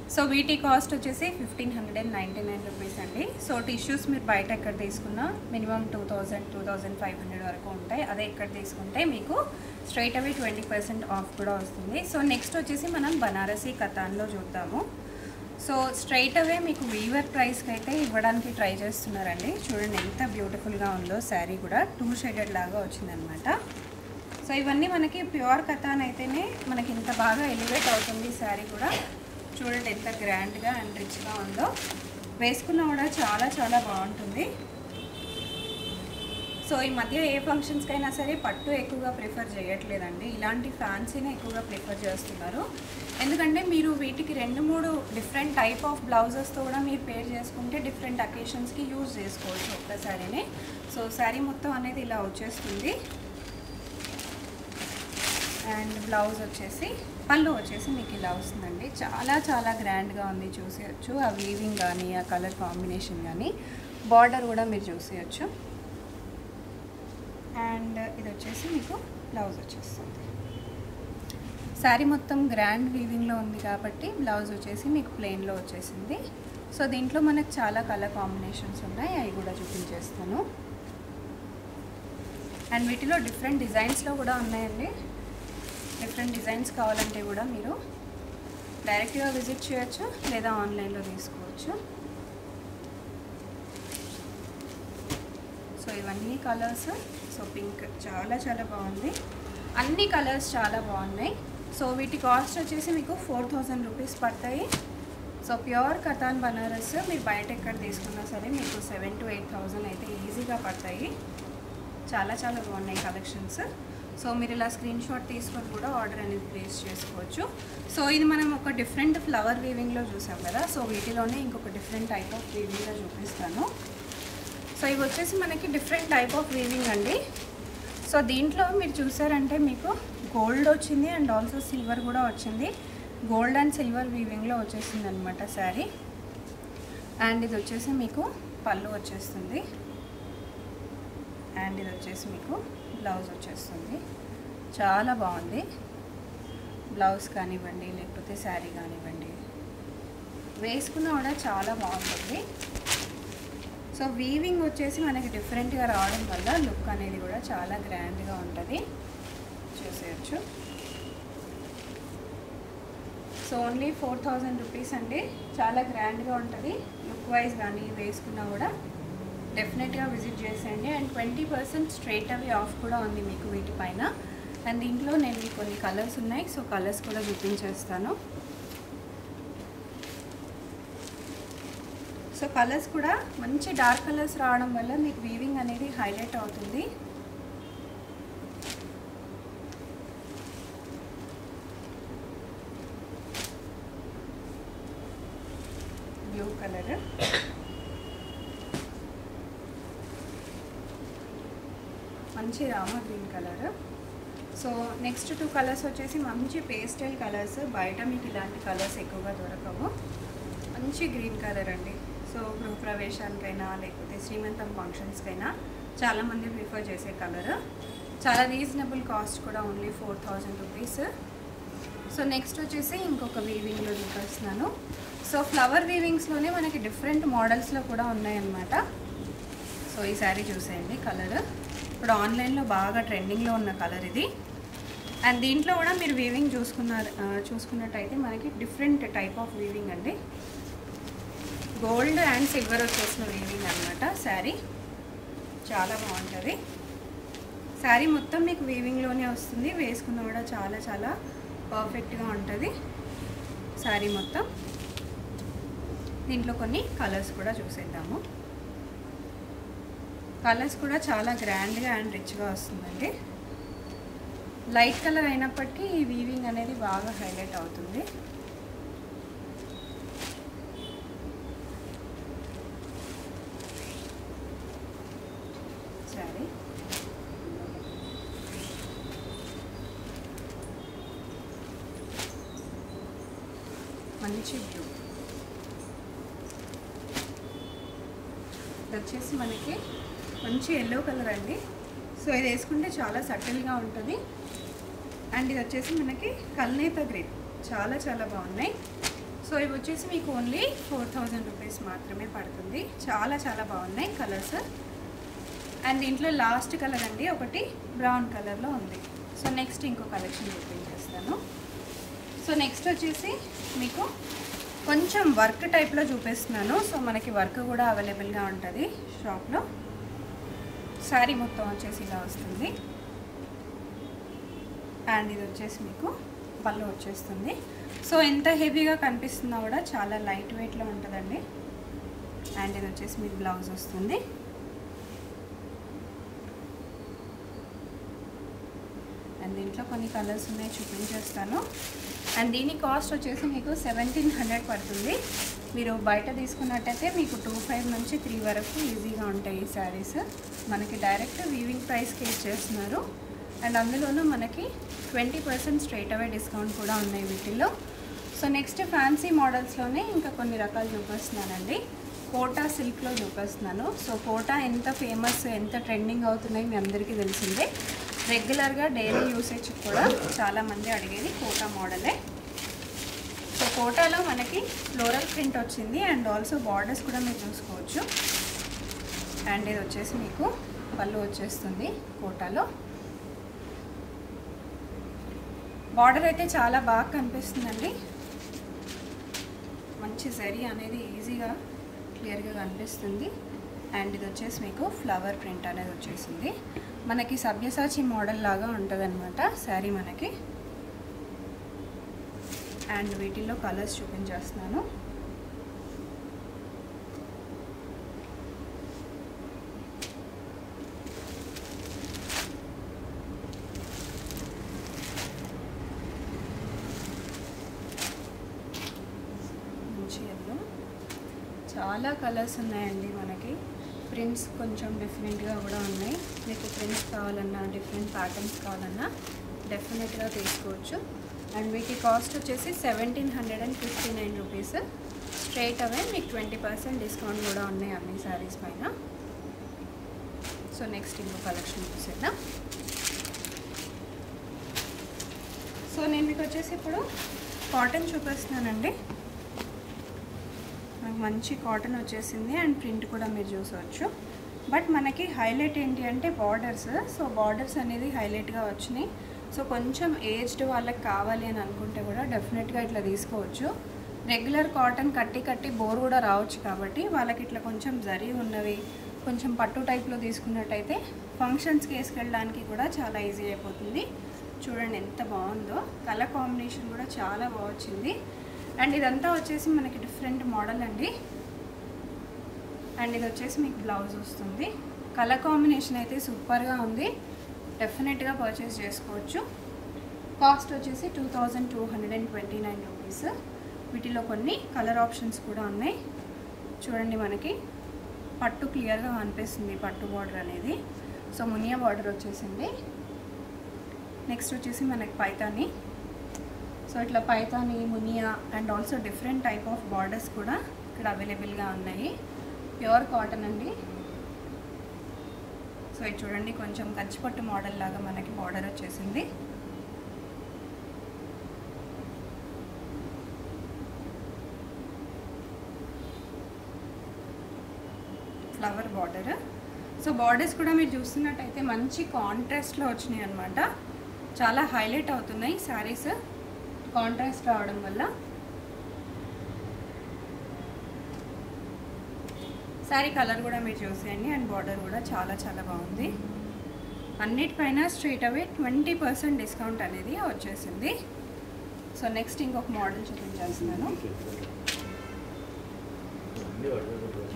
so వీటి cost వచ్చేసి fifteen hundred and ninety nine rupees అండి సో టిష్యూస్ మీరు బయట ఎక్కడ తీసుకున్నా minimum two thousand two thousand five hundred వరకు ఉంటాయి అదే ఎక్కడ తీసుకుంటే మీకు straight away twenty percent off కూడా వస్తుంది సో నెక్స్ట్ వచ్చేసి మనం బనారసీ కథాన్లో చూద్దాము సో స్ట్రైట్ అవే మీకు వీవర్ ప్రైస్కి అయితే ఇవ్వడానికి ట్రై చేస్తున్నారండి చూడండి ఎంత బ్యూటిఫుల్గా ఉందో శారీ కూడా టూ షేడెడ్ లాగా వచ్చిందనమాట సో ఇవన్నీ మనకి ప్యూర్ కథాన్ అయితేనే మనకి ఇంత బాగా ఎలివేట్ అవుతుంది శారీ కూడా చూడండి ఎంత గ్రాండ్గా అండ్ రిచ్గా ఉందో వేసుకున్నా కూడా చాలా చాలా బాగుంటుంది సో ఈ మధ్య ఏ ఫంక్షన్స్కైనా సరే పట్టు ఎక్కువగా ప్రిఫర్ చేయట్లేదండి ఇలాంటి ఫ్యాన్సీనే ఎక్కువగా ప్రిఫర్ చేస్తున్నారు ఎందుకంటే మీరు వీటికి రెండు మూడు డిఫరెంట్ టైప్ ఆఫ్ బ్లౌజెస్తో కూడా మీరు పేర్ చేసుకుంటే డిఫరెంట్ అకేషన్స్కి యూజ్ చేసుకోవచ్చు ఒక్కసారినే సో శారీ మొత్తం అనేది ఇలా వచ్చేస్తుంది అండ్ బ్లౌజ్ వచ్చేసి పళ్ళు వచ్చేసి మీకు ఇలా వస్తుందండి చాలా చాలా గ్రాండ్గా ఉంది చూసేయచ్చు ఆ వీవింగ్ కానీ ఆ కలర్ కాంబినేషన్ కానీ బార్డర్ కూడా మీరు చూసేయచ్చు అండ్ ఇది వచ్చేసి మీకు బ్లౌజ్ వచ్చేస్తుంది శారీ మొత్తం గ్రాండ్ వీవింగ్లో ఉంది కాబట్టి బ్లౌజ్ వచ్చేసి మీకు ప్లెయిన్లో వచ్చేసింది సో దీంట్లో మనకు చాలా కలర్ కాంబినేషన్స్ ఉన్నాయి అవి కూడా చూపించేస్తాను అండ్ వీటిలో డిఫరెంట్ డిజైన్స్లో కూడా ఉన్నాయండి డిఫరెంట్ డిజైన్స్ కావాలంటే కూడా మీరు డైరెక్ట్గా విజిట్ చేయొచ్చు లేదా ఆన్లైన్లో తీసుకోవచ్చు సో ఇవన్నీ కలర్స్ సో పింక్ చాలా చాలా బాగుంది అన్ని కలర్స్ చాలా బాగున్నాయి సో వీటి కాస్ట్ వచ్చేసి మీకు ఫోర్ థౌజండ్ రూపీస్ పడతాయి సో ప్యూర్ కథాన్ బనారస్ మీరు బయట ఎక్కడ తీసుకున్నా సరే మీకు సెవెన్ టు ఎయిట్ థౌజండ్ అయితే ఈజీగా పడతాయి చాలా చాలా బాగున్నాయి కలెక్షన్స్ సో మీరు ఇలా స్క్రీన్ షాట్ తీసుకొని కూడా ఆర్డర్ అనేది ప్లేస్ చేసుకోవచ్చు సో ఇది మనం ఒక డిఫరెంట్ ఫ్లవర్ వీవింగ్లో చూసాం కదా సో వీటిలోనే ఇంకొక డిఫరెంట్ టైప్ ఆఫ్ వీవింగ్లో చూపిస్తాను సో ఇవి వచ్చేసి మనకి డిఫరెంట్ టైప్ ఆఫ్ వీవింగ్ అండి సో దీంట్లో మీరు చూసారంటే మీకు గోల్డ్ వచ్చింది అండ్ ఆల్సో సిల్వర్ కూడా వచ్చింది గోల్డ్ అండ్ సిల్వర్ వీవింగ్లో వచ్చేసింది అనమాట శారీ అండ్ ఇది వచ్చేసి మీకు పళ్ళు వచ్చేస్తుంది అండ్ ఇది వచ్చేసి మీకు బ్లౌజ్ వచ్చేస్తుంది చాలా బాగుంది బ్లౌజ్ కానివ్వండి లేకపోతే శారీ కానివ్వండి వేసుకున్నా కూడా చాలా బాగుంటుంది సో వీవింగ్ వచ్చేసి మనకి డిఫరెంట్గా రావడం వల్ల లుక్ అనేది కూడా చాలా గ్రాండ్గా ఉంటుంది చూసేయచ్చు so only four thousand rupees అండి చాలా గ్రాండ్గా ఉంటుంది లుక్ వైజ్ కానీ వేసుకున్నా కూడా డెఫినెట్గా విజిట్ చేసేయండి and twenty percent straight away off కూడా ఉంది మీకు వీటిపైన అండ్ దీంట్లో నేను మీకు కొన్ని కలర్స్ ఉన్నాయి సో కలర్స్ కూడా చూపించేస్తాను సో కలర్స్ కూడా మంచి డార్క్ కలర్స్ రావడం వల్ల మీకు వీవింగ్ అనేది హైలైట్ అవుతుంది బ్లూ కలర్ మంచి రామ green colour so next two colours వచ్చేసి మంచి పేస్టల్ కలర్స్ బయట మీకు ఇలాంటి కలర్స్ ఎక్కువగా దొరకవు మంచి గ్రీన్ కలర్ అండి సో గృహప్రవేశానికైనా లేకపోతే శ్రీమంతం ఫంక్షన్స్కైనా చాలామంది ప్రిఫర్ చేసే కలర్ చాలా రీజనబుల్ కాస్ట్ కూడా only four thousand rupees so next వచ్చేసి ఇంకొక వీవింగ్లో చూపిస్తున్నాను సో ఫ్లవర్ వీవింగ్స్లోనే మనకి డిఫరెంట్ మోడల్స్లో కూడా ఉన్నాయన్నమాట సో ఈ శారీ చూసేయండి కలర్ ఇప్పుడు ఆన్లైన్లో బాగా ట్రెండింగ్లో ఉన్న కలర్ ఇది అండ్ దీంట్లో కూడా మీరు వీవింగ్ చూసుకున్నారు ఆ, చూసుకున్నట్టయితే మనకి డిఫరెంట్ టైప్ ఆఫ్ వీవింగ్ అండి గోల్డ్ అండ్ సిల్వర్ వచ్చేసిన వీవింగ్ అనమాట శారీ చాలా బాగుంటుంది శారీ మొత్తం మీకు వీవింగ్లోనే వస్తుంది వేసుకున్న కూడా చాలా చాలా పర్ఫెక్ట్గా ఉంటుంది శారీ మొత్తం దీంట్లో కొన్ని కలర్స్ కూడా చూసేద్దాము కలర్స్ కూడా చాలా గ్రాండ్గా అండ్ రిచ్గా వస్తుందండి లైట్ కలర్ అయినప్పటికీ ఈ వీవింగ్ అనేది బాగా హైలైట్ అవుతుంది సరే మంచి బ్లూ ఇది వచ్చేసి మనకి మంచి ఎల్లో కలర్ అండి సో ఇది వేసుకుంటే చాలా సటిల్గా ఉంటుంది అండ్ ఇది వచ్చేసి మనకి కల్నేత గ్రీన్ చాలా చాలా బాగున్నాయి సో ఇవి వచ్చేసి మీకు ఓన్లీ ఫోర్ థౌజండ్ రూపీస్ మాత్రమే పడుతుంది చాలా చాలా బాగున్నాయి కలర్స్ అండ్ దీంట్లో లాస్ట్ కలర్ అండి ఒకటి బ్రౌన్ కలర్లో ఉంది సో నెక్స్ట్ ఇంకో కలెక్షన్ చూపించేస్తాను సో నెక్స్ట్ వచ్చేసి మీకు కొంచెం వర్క్ టైప్లో చూపిస్తున్నాను సో మనకి వర్క్ కూడా అవైలబుల్గా ఉంటుంది షాప్లో శారీ మొత్తం వచ్చేసి ఇలా వస్తుంది అండ్ ఇది వచ్చేసి మీకు పళ్ళు వచ్చేస్తుంది సో ఎంత హెవీగా కనిపిస్తున్నా కూడా చాలా లైట్ వెయిట్లో ఉంటుందండి అండ్ ఇది వచ్చేసి మీకు బ్లౌజ్ వస్తుంది అండ్ దీంట్లో కొన్ని కలర్స్ ఉన్నాయి చూపించేస్తాను అండ్ దీని కాస్ట్ వచ్చేసి మీకు సెవెంటీన్ హండ్రెడ్ పడుతుంది మీరు బయట తీసుకున్నట్టయితే మీకు టూ ఫైవ్ నుంచి త్రీ వరకు ఈజీగా ఉంటాయి ఈ శారీస్ మనకి డైరెక్ట్ వీవింగ్ ప్రైస్కి ఇచ్చేస్తున్నారు అండ్ అందులోనూ మనకి twenty percent straight away discount కూడా ఉన్నాయి వీటిల్లో సో నెక్స్ట్ ఫ్యాన్సీ మోడల్స్లోనే ఇంకా కొన్ని రకాలు చూపిస్తున్నానండి కోటా సిల్క్లో చూపిస్తున్నాను సో కోటా ఎంత ఫేమస్ ఎంత ట్రెండింగ్ అవుతున్నాయి మీ అందరికీ తెలిసిందే రెగ్యులర్గా డైలీ యూసేజ్ కూడా చాలామంది అడిగేది కోటా మోడలే సో కోటాలో మనకి ఫ్లోరల్ ప్రింట్ వచ్చింది అండ్ ఆల్సో బార్డర్స్ కూడా మీరు చూసుకోవచ్చు అండ్ ఇది వచ్చేసి మీకు పళ్ళు వచ్చేస్తుంది కోటాలో బార్డర్ అయితే చాలా బాగా కనిపిస్తుందండి మంచి జరీ అనేది ఈజీగా క్లియర్గా కనిపిస్తుంది అండ్ ఇది వచ్చేసి మీకు ఫ్లవర్ ప్రింట్ అనేది వచ్చేసింది మనకి సభ్యసాచి మోడల్ లాగా ఉంటుంది అనమాట శారీ మనకి అండ్ వీటిల్లో కలర్స్ చూపించేస్తున్నాను మంచి ఎల్లో చాలా కలర్స్ ఉన్నాయండి మనకి ప్రింట్స్ కొంచెం డిఫరెంట్గా కూడా ఉన్నాయి మీకు ప్రింట్స్ కావాలన్నా డిఫరెంట్ ప్యాటర్న్స్ కావాలన్నా డెఫినెట్గా తీసుకోవచ్చు అండ్ వీటి కాస్ట్ వచ్చేసి seventeen hundred and fifty nine rupees straight away మీకు ట్వంటీ పర్సెంట్ డిస్కౌంట్ కూడా ఉన్నాయి అన్ని శారీస్ పైన సో నెక్స్ట్ ఇంకో కలెక్షన్ చూసేద్దాం సో నేను మీకు వచ్చేసి ఇప్పుడు కాటన్ చూపిస్తున్నానండి మనకు మంచి కాటన్ వచ్చేసింది అండ్ ప్రింట్ కూడా మీరు చూసవచ్చు బట్ మనకి హైలైట్ ఏంటి అంటే బార్డర్స్ సో బార్డర్స్ అనేది హైలైట్గా వచ్చినాయి సో కొంచెం ఏజ్డ్ వాళ్ళకి కావాలి అని అనుకుంటే కూడా డెఫినెట్గా ఇట్లా తీసుకోవచ్చు రెగ్యులర్ కాటన్ కట్టి కట్టి బోర్ కూడా రావచ్చు కాబట్టి వాళ్ళకి ఇట్లా కొంచెం జరీ ఉన్నవి కొంచెం పట్టు టైప్లో తీసుకున్నట్టయితే ఫంక్షన్స్కి వేసుకెళ్ళడానికి కూడా చాలా ఈజీ అయిపోతుంది చూడండి ఎంత బాగుందో కలర్ కాంబినేషన్ కూడా చాలా బాగా వచ్చింది అండ్ ఇదంతా వచ్చేసి మనకి డిఫరెంట్ మోడల్ అండి అండ్ ఇది వచ్చేసి మీకు బ్లౌజ్ వస్తుంది కలర్ కాంబినేషన్ అయితే సూపర్గా ఉంది డెఫినెట్గా పర్చేస్ చేసుకోవచ్చు కాస్ట్ వచ్చేసి two thousand two hundred and twenty nine rupees వీటిలో కొన్ని కలర్ ఆప్షన్స్ కూడా ఉన్నాయి చూడండి మనకి పట్టు క్లియర్గా కనిపిస్తుంది పట్టు బార్డర్ అనేది సో మునియా బార్డర్ వచ్చేసింది నెక్స్ట్ వచ్చేసి మనకి పైతాని సో ఇట్లా Paithani Muniya and also different type of borders కూడా ఇక్కడ అవైలబుల్గా ఉన్నాయి ప్యూర్ కాటన్ అండి సో ఇది చూడండి కొంచెం కంచిపట్టు మోడల్ లాగా మనకి బార్డర్ వచ్చేసింది ఫ్లవర్ బార్డర్ సో బార్డర్స్ కూడా మీరు చూస్తున్నట్టయితే మంచి కాంట్రాస్ట్లో వచ్చినాయి అనమాట చాలా హైలైట్ అవుతున్నాయి శారీస్ కాంట్రాస్ట్ రావడం వల్ల శారీ కలర్ కూడా మీరు చూసేయండి అండ్ బార్డర్ కూడా చాలా చాలా బాగుంది అన్నిటిపైన straight away twenty percent discount అనేది వచ్చేసింది సో నెక్స్ట్ ఇంకొక మోడల్ చూపించేస్తున్నాను